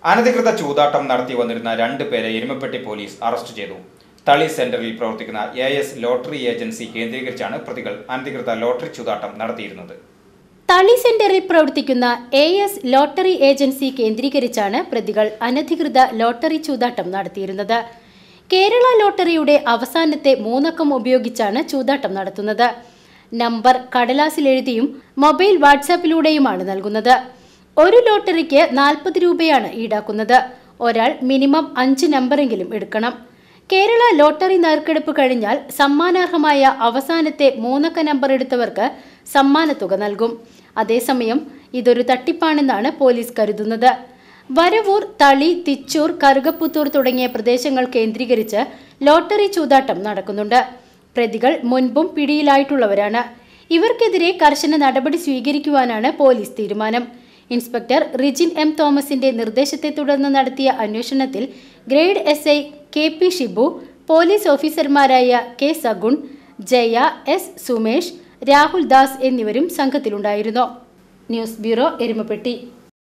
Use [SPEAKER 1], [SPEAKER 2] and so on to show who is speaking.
[SPEAKER 1] അനധികൃത ചൂതാട്ടം നടത്തി വന്നിരുന്ന രണ്ട് പേരെ എരുമപ്പെട്ടി പോലീസ് അറസ്റ്റ് ചെയ്തു തളി സെന്ററിൽ പ്രവർത്തിക്കുന്ന എ എസ് ലോട്ടറി ഏജൻസി കേന്ദ്രീകരിച്ചാണ് പ്രതികൾ അനധികൃത ലോട്ടറി ചൂതാട്ടം നടത്തിയിരുന്നത്
[SPEAKER 2] തളി സെന്ററിൽ പ്രവർത്തിക്കുന്ന എ എസ് ലോട്ടറി ഏജൻസി കേന്ദ്രീകരിച്ചാണ് പ്രതികൾ അനധികൃത ലോട്ടറി ചൂതാട്ടം നടത്തിയിരുന്നത് കേരള ലോട്ടറിയുടെ അവസാനത്തെ മൂന്നക്കം ഉപയോഗിച്ചാണ് ചൂതാട്ടം നടത്തുന്നത് നമ്പർ കടലാസിൽ എഴുതിയും മൊബൈൽ വാട്സാപ്പിലൂടെയുമാണ് നൽകുന്നത് ഒരു ലോട്ടറിക്ക് നാൽപ്പത് രൂപയാണ് ഈടാക്കുന്നത് ഒരാൾ മിനിമം അഞ്ച് നമ്പറെങ്കിലും എടുക്കണം കേരള ലോട്ടറി നറുക്കെടുപ്പ് കഴിഞ്ഞാൽ സമ്മാനാർഹമായ അവസാനത്തെ മൂന്നക്ക നമ്പർ എടുത്തവർക്ക് സമ്മാനത്തുക നൽകും അതേസമയം ഇതൊരു തട്ടിപ്പാണെന്നാണ് പോലീസ് കരുതുന്നത് വരവൂർ തളി തിച്ചൂർ കറുകപ്പുത്തൂർ തുടങ്ങിയ പ്രദേശങ്ങൾ കേന്ദ്രീകരിച്ച് ലോട്ടറി ചൂതാട്ടം നടക്കുന്നുണ്ട് പ്രതികൾ മുൻപും പിടിയിലായിട്ടുള്ളവരാണ് ഇവർക്കെതിരെ കർശന നടപടി സ്വീകരിക്കുവാനാണ് പോലീസ് തീരുമാനം ഇൻസ്പെക്ടർ റിജിൻ എം തോമസിന്റെ നിർദ്ദേശത്തെ തുടർന്ന് നടത്തിയ അന്വേഷണത്തിൽ grade S I K P Shibu police ഓഫീസർമാരായ കെ സഗുൺ ജയ എസ് സുമേഷ് രാഹുൽ ദാസ് എന്നിവരും സംഘത്തിലുണ്ടായിരുന്നു ന്യൂസ് ബ്യൂറോ എരുമപ്പെട്ടി